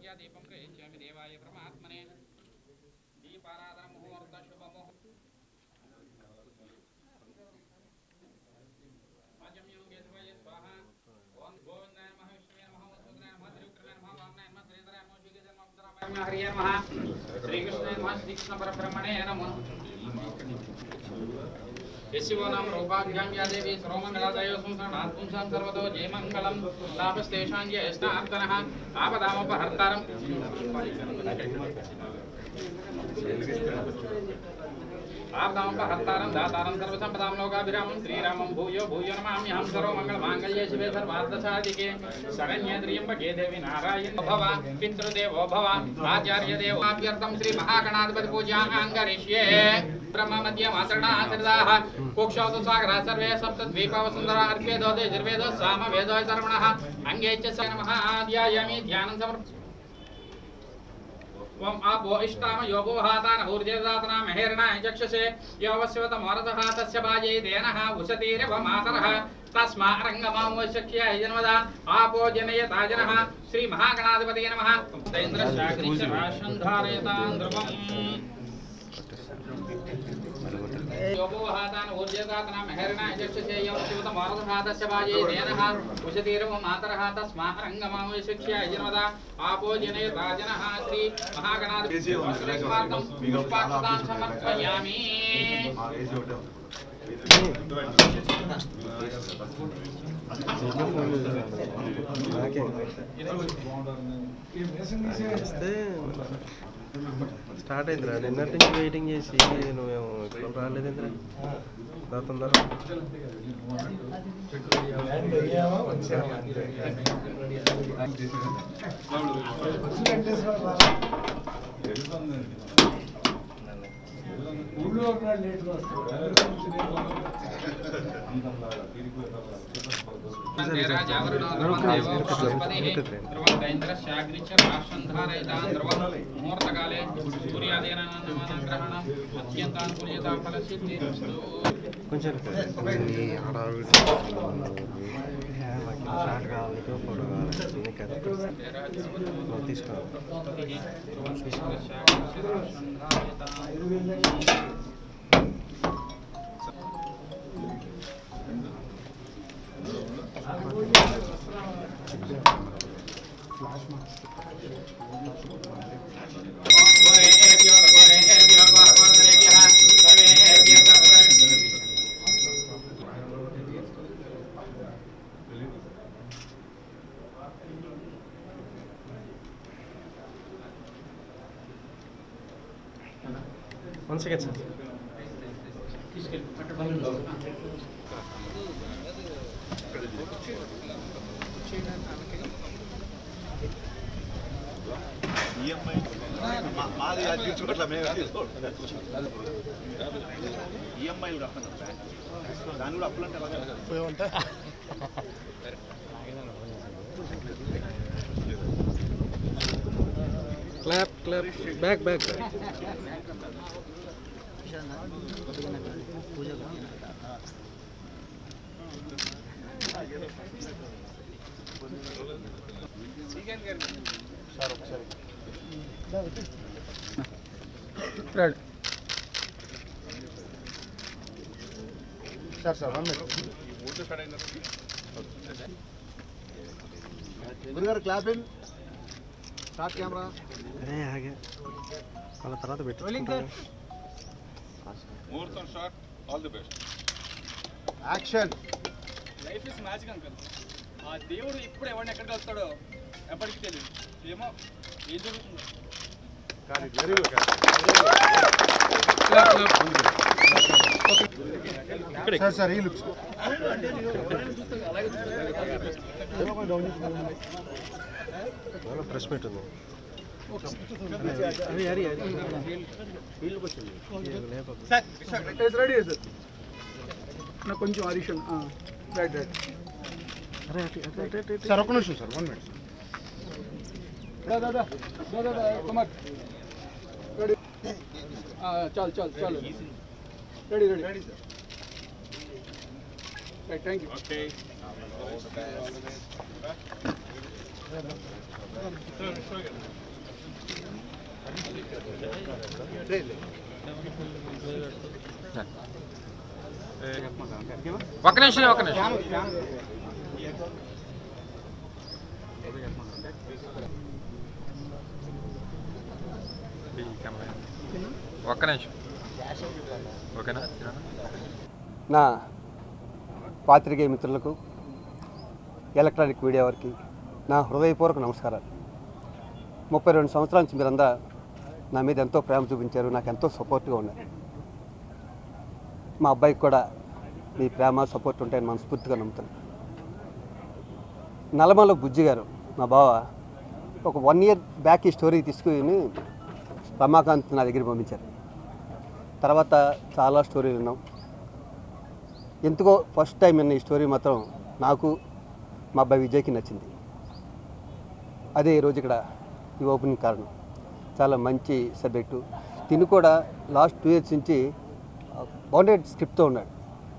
సంధ్యా దీపం ప్రయచ్చామి దేవాయ పరమాత్మనే దీపారాధన ముహూర్త శుభముహూర్త పాద్యం యోగే ధ్రువయ స్వాహ ఓం గోవిందాయ నమః విష్ణువే నమః వసుదేవాయ నమః త్రివిక్రమాయ నమః వామనాయ నమః శ్రీధరాయ నమః శ్రీకేశాయ నమః ఉత్తరాయ నమః హరియ నమః శ్రీకృష్ణాయ నమః శ్రీకృష్ణ పరబ్రహ్మణే నమః యశివో నామ రూపాభ్యాం యా దేవి సర్వమంగళాదయో సంసరణాత్ పుంసాం సర్వతో జయమంగళం లాభస్తేషాం జ్యేష్ఠార్తనః ఆపదామపహర్తారం ఆపదామపహర్తారం దాతారం సర్వసంపదాం లోకాభిరామం శ్రీరామం భూయో భూయో నమామ్యహం సర్వమంగళమాంగళ్యే శివే సర్వార్థసాధికే శరణ్యే త్ర్యంబకే దేవి నారాయణ భవ పితృదేవో భవ ఆచార్య దేవాభ్యర్థం శ్రీ మహాగణాధిపతి పూజా అంగరిష్యే బ్రహ్మ మధ్య మాతృణాశ్రితాః కుక్షౌతు సాగరా సర్వే సప్త ద్వీపవసుందర అర్ఘ్యేదో యజుర్వేదో సామ వేదో సర్వణః అంగే చ స నమః ఆద్యాయామి ధ్యానం సమర్ప ఓం ఆపో ఇష్టామ యోగో హాతాన ఊర్జేదాతన మహేరణాయ చక్షసే యోవస్యవత మోరదః తస్య బాజే దేనః ఉశతీరవ మాతరః తస్మా రంగమామోశక్ష్య జన్మద ఆపో జనయతా జనః శ్రీ మహాగణాధిపతయ నమః తైంద్రశాగ్రీశ రాశం ధారయతాం ధ్రువం యోగో హాతాన ఊర్జేదాతన మహేరణాయ చక్షసే యోవస్యవత మోరదః తస్య బాజే దేనః ఉశతీరవ మాతరః తస్మా రంగమామోశక్ష్య జన్మద ఆపో జనయతా జనః శ్రీ మహాగణాధిపతయ పుష్పాక్షతాం సమర్పయామి వస్తే స్టార్ట్ అయిందిరా నిన్నటి నుంచి వెయిటింగ్ చేసి నువ్వేమో ఇప్పుడు రాలేదేంద్రా దా తొందర ముహూర్తకాలే సూర్యాదీనాగ్రహణం అత్యంతానుకూల్యత ఫలసిద్ధిరస్తు కొంచెం ఈ హడావిడి నాకు షార్ట్ కావాలి ఫోటో కావాలి నీకు అది నువ్వు తీసుకో వన్ సెకండ్ సార్ మాది అది తీర్చుకోవట్లే మేము ఈఎంఐలు కట్టను దాని కూడా అప్పులు అంటే ఎలాగ clap clap back back sir sir one గురుగారు క్లాప్ ఇన్ స్టార్ట్ కెమెరా అరే ఆగే వాళ్ళ తర్వాత పెట్టి ముహూర్తం shot all the best action life is magic uncle ఆ దేవుడు ఇప్పుడు ఎవరిని ఎక్కడికి వస్తాడో ఎప్పటికీ తెలియదు ఏమో ఏం జరుగుతుందో కానీ వెరీ గుడ్ సార్ సార్ ఈ లుక్స్ ప్రెస్ మీట్ ఉంది అరే అరే అరే రెడీ సార్ నాకు కొంచెం ఆడిషన్ రైట్ రైట్ అరే అటు అటు అటు అటు అటు సార్ ఒక్క నిమిషం సార్ వన్ మినిట్ దా దా దా దా దా దా కుమార్ రెడీ చాలు చాలు చాలు ready ready ready sir right thank you okay ఒక్క నిమిషం ఒక్క నిమిషం ఒక్క నిమిషం ఓకేనా నా పాత్రికేయ మిత్రులకు ఎలక్ట్రానిక్ మీడియా వారికి నా హృదయపూర్వక నమస్కారాలు ముప్పై రెండు సంవత్సరాల నుంచి మీరంతా నా మీద ఎంతో ప్రేమ చూపించారు నాకు ఎంతో సపోర్ట్గా ఉన్నారు మా అబ్బాయికి కూడా మీ ప్రేమ సపోర్ట్ ఉంటాయని మనస్ఫూర్తిగా నమ్ముతాను నల్లమల బుజ్జి గారు మా బావ ఒక వన్ ఇయర్ బ్యాక్ ఈ స్టోరీ తీసుకుని రమాకాంత్ నా దగ్గర పంపించారు తర్వాత చాలా స్టోరీలు విన్నాం ఎందుకో ఫస్ట్ టైం విన్న ఈ స్టోరీ మాత్రం నాకు మా అబ్బాయి విజయ్కి నచ్చింది అదే ఈరోజు ఇక్కడ ఈ ఓపెనింగ్ కారణం చాలా మంచి సబ్జెక్టు తిను కూడా లాస్ట్ టూ ఇయర్స్ నుంచి బౌండెడ్ స్క్రిప్ట్తో ఉన్నాడు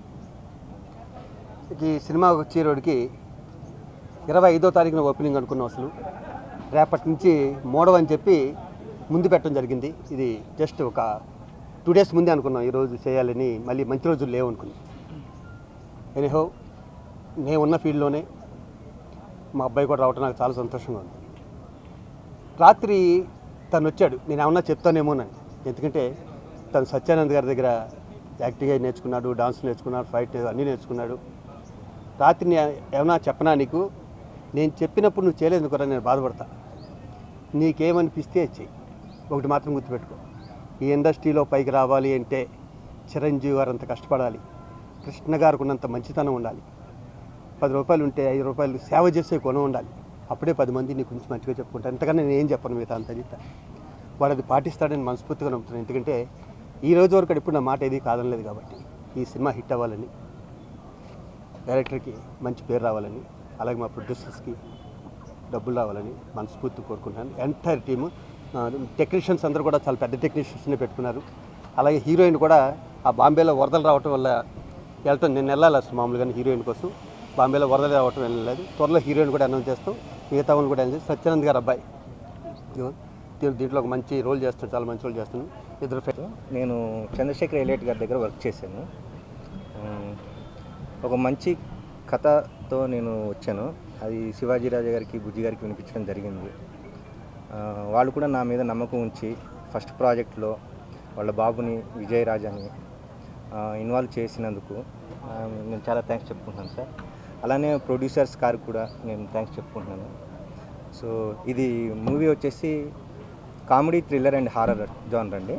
ఈ సినిమా వచ్చేరోడికి ఇరవై ఐదో తారీఖున ఓపెనింగ్ అనుకున్నాం అసలు రేపటి నుంచి మోడవ్ అని చెప్పి ముందు పెట్టడం జరిగింది ఇది జస్ట్ ఒక టూ డేస్ ముందే అనుకున్నాం ఈరోజు చేయాలని మళ్ళీ మంచి రోజులు లేవు అనుకున్నాం ఎనీహో నేను ఉన్న ఫీల్డ్లోనే మా అబ్బాయి కూడా రావటం నాకు చాలా సంతోషంగా ఉంది రాత్రి తను వచ్చాడు నేను ఏమన్నా చెప్తానేమోనని ఎందుకంటే తను సత్యానంద్ గారి దగ్గర యాక్టింగ్ అయి నేర్చుకున్నాడు డాన్స్ నేర్చుకున్నాడు ఫైట్ అన్నీ నేర్చుకున్నాడు రాత్రి నే- ఏమన్నా చెప్పనా నీకు నేను చెప్పినప్పుడు నువ్వు చేయలేదు కూడా నేను బాధపడతా నీకేమనిపిస్తే అది చెయ్యి ఒకటి మాత్రం గుర్తుపెట్టుకో ఈ ఇండస్ట్రీలో పైకి రావాలి అంటే చిరంజీవి గారు అంత కష్టపడాలి కృష్ణ గారికి ఉన్నంత మంచితనం ఉండాలి పది రూపాయలు ఉంటే ఐదు రూపాయలు సేవ చేసే గుణం ఉండాలి అప్పుడే పది మంది నీ గురించి మంచిగా చెప్పుకుంటాను ఎంతకన్నా నేను ఏం చెప్పను మిగతా అంత చెప్తా వాడు అది పాటిస్తాడని మనస్ఫూర్తిగా నమ్ముతున్నాను ఎందుకంటే ఈ రోజు వరకు ఇప్పుడు నా మాట ఏది కాదనలేదు కాబట్టి ఈ సినిమా హిట్ అవ్వాలని డైరెక్టర్కి మంచి పేరు రావాలని అలాగే మా ప్రొడ్యూసర్స్కి డబ్బులు రావాలని మనస్ఫూర్తి కోరుకుంటున్నాను ఎంటైర్ టీము టెక్నీషియన్స్ అందరూ కూడా చాలా పెద్ద టెక్నీషియన్స్ని పెట్టుకున్నారు అలాగే హీరోయిన్ కూడా ఆ బాంబేలో వరదలు రావటం వల్ల వెళ్తాను నేను వెళ్ళాలి అసలు మామూలుగా హీరోయిన్ కోసం బాంబేలో వరదలు రావటం వెళ్ళలేదు త్వరలో హీరోయిన్ కూడా అనౌన్స్ చేస్తాం మిగతా వాళ్ళు కూడా అనౌన్స్ చేస్తాం. సత్యానంద్ గారు అబ్బాయి ఇదిగో, దీ- దీంట్లో ఒక మంచి రోల్ చేస్తాను చాలా మంచి రోల్ చేస్తాను ఇద్దరు ఫ్రెండ్స్ నేను చంద్రశేఖర్ ఎలియట్ గారి దగ్గర వర్క్ చేశాను ఉమ్, ఒక మంచి కథతో నేను వచ్చాను అది శివాజీ రాజా గారికి బుజ్జి గారికి వినిపించడం జరిగింది ఆ, వాళ్ళు కూడా నా మీద నమ్మకం ఉంచి ఫస్ట్ ప్రాజెక్ట్లో వాళ్ళ బాబుని విజయ్ రాజాని ఇన్వాల్వ్ చేసినందుకు ఆ, నేను చాలా థ్యాంక్స్ చెప్పుకుంటున్నాను సార్ అలానే ప్రొడ్యూసర్స్ గారికి కూడా నేను థ్యాంక్స్ చెప్పుకుంటున్నాను సో ఇది మూవీ వచ్చేసి comedy thriller and horror genre అండి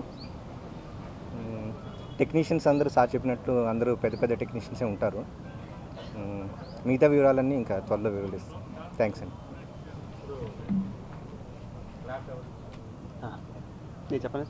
టెక్నీషియన్స్ అందరూ సార్ చెప్పినట్లు అందరూ పెద్ద పెద్ద టెక్నీషియన్సే ఉంటారు మ్మ్. మిగతా వివరాలన్నీ ఇంకా త్వరలో వివరిస్తాం థ్యాంక్స్ అండి నేను చెప్పండి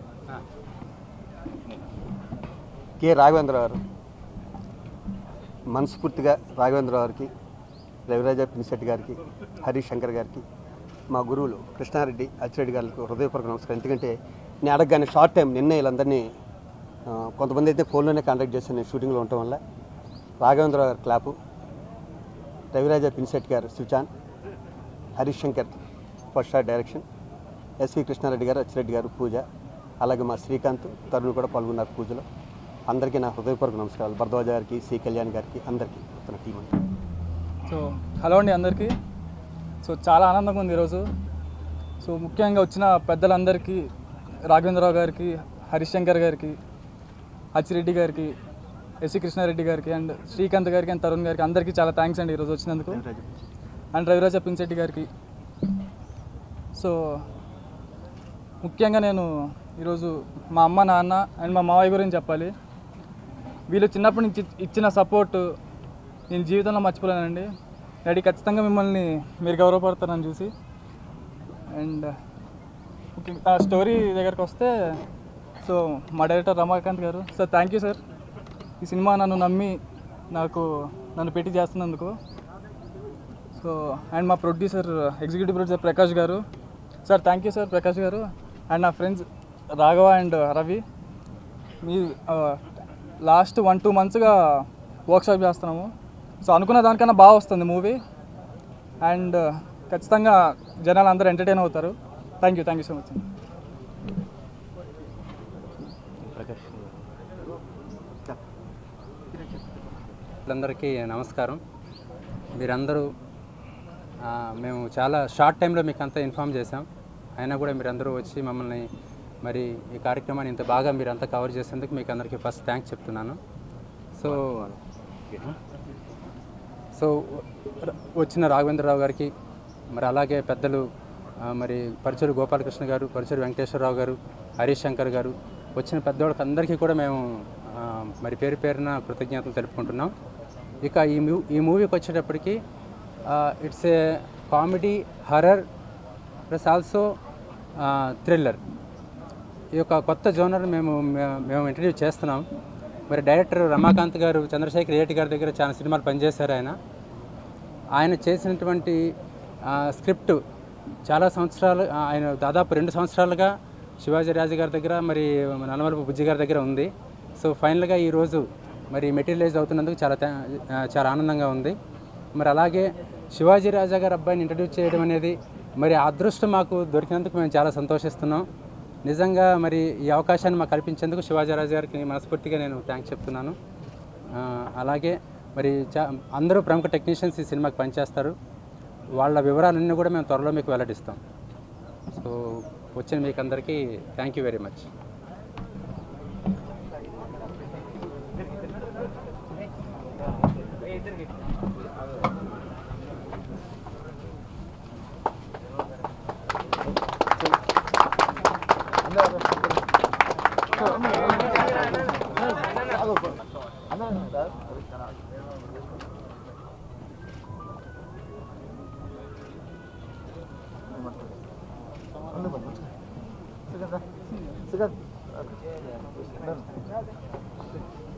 కె రాఘవేంద్ర గారు మనస్ఫూర్తిగా రాఘవేంద్ర గారికి రవిరాజ పినిశెట్టి గారికి హరీష్ శంకర్ గారికి మా గురువులు కృష్ణారెడ్డి అచ్చిరెడ్డి గారికి హృదయపూర్వక నమస్కారం ఎందుకంటే నేను అడగగానే షార్ట్ టైం నిన్నే వీళ్ళందరినీ ఆ, కొంతమంది అయితే ఫోన్లోనే కాంటాక్ట్ చేశాను నేను షూటింగ్లో ఉండటం వల్ల రాఘవేంద్ర గారు clap Raviraja Pinisetty garu switch on Harish Shankar first shot direction SV Krishnareddy garu Achireddy గారు పూజ అలాగే మా శ్రీకాంత్ తరుణ్ కూడా పాల్గొన్నారు పూజలో అందరికీ నా హృదయపూర్వక నమస్కారాలు భరద్వాజ గారికి సి కళ్యాణ్ గారికి అందరికీ తన టీం అంతా సో హలో అండి అందరికీ సో చాలా ఆనందంగా ఉంది ఈరోజు సో ముఖ్యంగా వచ్చిన పెద్దలందరికీ రాఘవేంద్రరావు గారికి హరిశంకర్ గారికి అచ్చిరెడ్డి గారికి ఎస్సి కృష్ణారెడ్డి గారికి అండ్ శ్రీకాంత్ గారికి అండ్ తరుణ్ గారికి అందరికీ చాలా థ్యాంక్స్ అండి ఈరోజు వచ్చినందుకు అండ్ రవిరాజ పిన్శెట్టి గారికి సో ముఖ్యంగా నేను ఈరోజు మా అమ్మ నాన్న అండ్ మా మావయ్య గురించి చెప్పాలి వీళ్ళు చిన్నప్పటి నుంచి ఇచ్చిన సపోర్ట్ నేను జీవితంలో మర్చిపోలేనండి డాడీ ఖచ్చితంగా మిమ్మల్ని మీరు గౌరవపడతారని చూసి అండ్ ముఖ్యంగా ఆ స్టోరీ దగ్గరకు వస్తే సో మా director Ramakant garu sir thank you sir ఈ సినిమా నన్ను నమ్మి నాకు నన్ను పెట్టి చేస్తున్నందుకు సో అండ్ మా producer executive producer Prakash garu sir thank you sir Prakash garu and నా ఫ్రెండ్స్ రాఘవ అండ్ రవి మీ లాస్ట్ వన్ టూ మంత్స్గా వర్క్షాప్ చేస్తున్నాము సో అనుకున్న దానికన్నా బాగా వస్తుంది మూవీ అండ్ ఖచ్చితంగా జనాలు అందరూ ఎంటర్టైన్ అవుతారు thank you thank you so much అందరికీ నమస్కారం మీరందరూ ఆ, మేము చాలా షార్ట్ టైంలో మీకు అంతా ఇన్ఫామ్ చేసాం అయినా కూడా మీరందరూ వచ్చి మమ్మల్ని మరి ఈ కార్యక్రమాన్ని ఇంత బాగా మీరంతా కవర్ చేసేందుకు మీకు అందరికీ ఫస్ట్ థ్యాంక్స్ చెప్తున్నాను సో సో ర- వచ్చిన రాఘవేంద్రరావు గారికి మరి అలాగే పెద్దలు ఆ, మరి పరుచూరు గోపాలకృష్ణ గారు పరుచూరు వెంకటేశ్వరరావు గారు హరీష్ శంకర్ గారు వచ్చిన పెద్దవాళ్ళకి అందరికీ కూడా మేము ఆ, మరి పేరు పేరున కృతజ్ఞతలు తెలుపుకుంటున్నాం ఇక ఈ మూ ఈ మూవీకి వచ్చేటప్పటికి it's a comedy horror plus also thriller ఈ యొక్క కొత్త జోనర్ మేము మే- మేము ఇంట్రడ్యూస్ చేస్తున్నాం మరి డైరెక్టర్ రమాకాంత్ గారు చంద్రశేఖర్ రెడ్డి గారి దగ్గర చాలా సినిమాలు పనిచేశారు ఆయన ఆయన చేసినటువంటి ఆ, స్క్రిప్ట్ చాలా సంవత్సరాలు ఆ, ఆయన దాదాపు రెండు సంవత్సరాలుగా శివాజీ రాజు గారి దగ్గర మరి నల్లమలపు బుజ్జి గారి దగ్గర ఉంది సో ఫైనల్గా ఈరోజు మరి మెటీరియలైజ్ అవుతున్నందుకు చాలా థా- ఆ, చాలా ఆనందంగా ఉంది మరి అలాగే శివాజీ రాజా గారి అబ్బాయిని ఇంట్రడ్యూస్ చేయడం అనేది మరి ఆ అదృష్టం మాకు దొరికినందుకు మేము చాలా సంతోషిస్తున్నాం నిజంగా మరి ఈ అవకాశాన్ని మాకు కల్పించేందుకు శివాజీ రాజు గారికి మనస్ఫూర్తిగా నేను థ్యాంక్స్ చెప్తున్నాను ఆ, అలాగే మరి చా అందరూ ప్రముఖ టెక్నీషియన్స్ ఈ సినిమాకి పనిచేస్తారు వాళ్ళ వివరాలన్నీ కూడా మేము త్వరలో మీకు వెల్లడిస్తాం సో వచ్చిన మీకు అందరికీ thank you very much cigar